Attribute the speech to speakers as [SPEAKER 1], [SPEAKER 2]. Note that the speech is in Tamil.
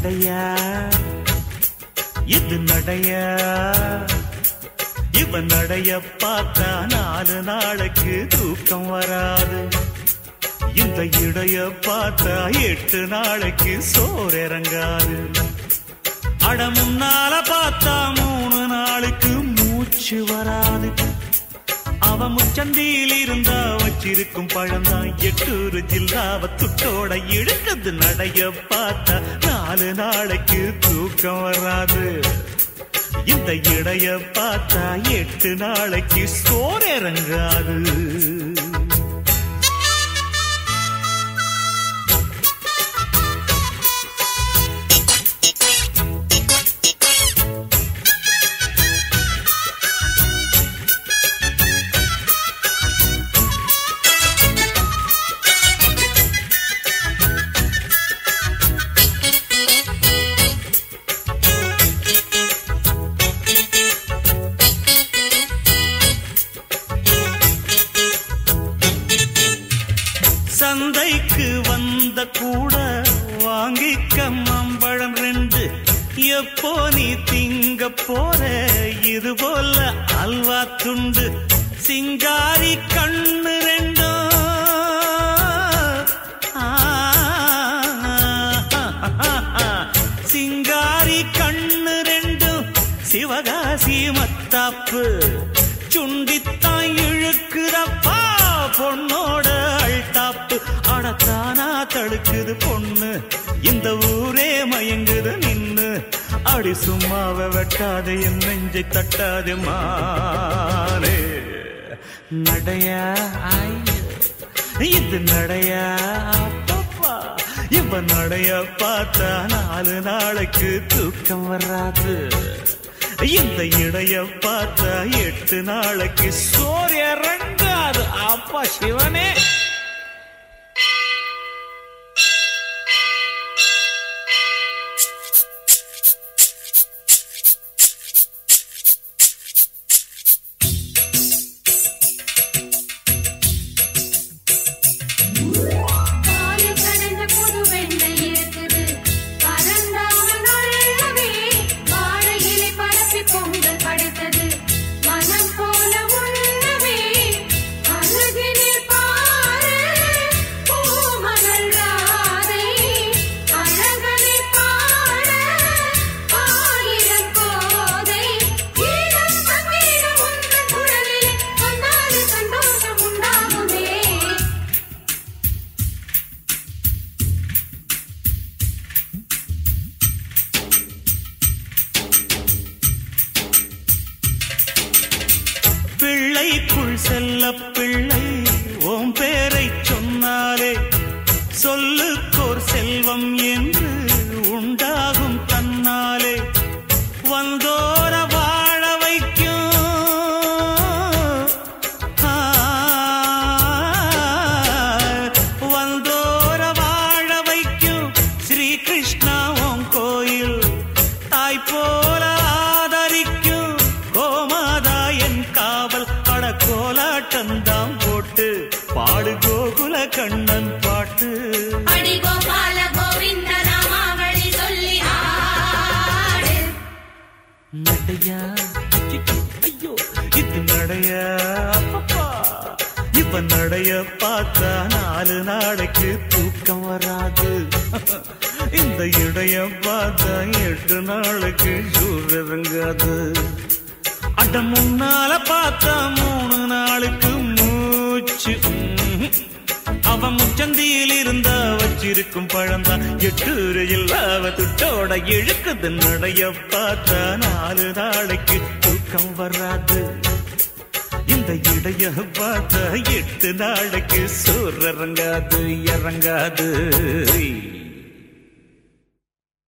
[SPEAKER 1] நடையா இது நடையா இவன் நடைய பார்த்தா நாலு நாளைக்கு தூக்கம் வராது இந்த இடைய பார்த்தா எட்டு நாளைக்கு சோறு இறங்காது அட முன்னால பார்த்தா மூணு நாளுக்கு மூச்சு வராது அவன் முச்சந்தியில் இருந்தா வச்சிருக்கும் பழம்தான் எட்டூரு ஜில்லாவ துட்டோட இழுக்குது நடைய பார்த்தா நாலு நாளைக்கு தூக்கம் வராது இந்த இடைய பார்த்தா எட்டு நாளைக்கு சோறு இறங்காது சந்தைக்கு வந்த கூட வாங்கிக்க மாம்பழம் ரெண்டு எப்போ நீ திங்க போற இது போல அல்வா துண்டு சிங்காரி கண்ணு ரெண்டும் ஆ, சிங்காரி கண்ணு ரெண்டும் சிவகாசி மத்தாப்பு சுண்டித்தான் இழுக்குதப்பா பொண்ணோட அழ்தாப்பு அடத்தானா தடுக்குது பொண்ணு இந்த ஊரே மயங்குது நின்னு அடி சும்மாவ வெட்டாத என் நெஞ்சை தட்டாத மானே நடையா ஐயோ, இது நடையா அப்பப்பா இவ நடைய பார்த்தா நாலு நாளைக்கு தூக்கம் வராது இந்த இடைய பார்த்தா எட்டு நாளைக்கு சோறு இறங்காது அப்பா சிவனே
[SPEAKER 2] பாலு கடைந்த புது வெண்ணெய் இருக்குது பரந்தாமன் அருளவே வாழை இலை பரப்பி பொங்கல் படைத்தது மனம் போல உள்ளவே அருகினில் பாரு பூமகள் ராதை அழகனில் பாட ஆயிரம் கோதை ஈரம் சங்கீதம் உந்தன் குரலிலே வந்தாலே சந்தோஷம் உண்டாகுமே
[SPEAKER 1] பிள்ளைக்குள் செல்ல பிள்ளை ஓம் பேரை சொன்னாலே சொல்லுக்கோர் செல்வம் என்று உண்டாகும் தன்னாலே வந்தோர வாழ வைக்கும் ஆ, வந்தோர வாழ வைக்கும் ஸ்ரீ கிருஷ்ணா உன் கோயில் தாய் போல ஆதரிக்கும் கோமாதா என் காவல் அட கோலாட்டந்தாம் போட்டு பாடு கோகுல கண்ணன் பாட்டு
[SPEAKER 2] அடி கோபால கோவிந்த நாமாவளி சொல்லி ஆடு
[SPEAKER 1] நடையா ஐயோ இது நடையா அப்பப்பா இப்ப நடைய பார்த்தா நாலு நாளைக்கு தூக்கம் வராது இந்த இடைய பார்த்தா எட்டு நாளைக்கு சூர் இறங்காது அட முன்னால பார்த்தா மூணு நாளுக்கு மூச்சு ம்ஹும். அவன் முச்சந்தியில் இருந்தா வச்சிருக்கும் பழம்தான் எட்டு இல்லாவ துட்டோட இழுக்குது நடைய பார்த்தா நாலு நாளைக்கு தூக்கம் வராது இந்த இடைய பார்த்தா எட்டு நாளைக்கு சோறு இறங்காது இறங்காது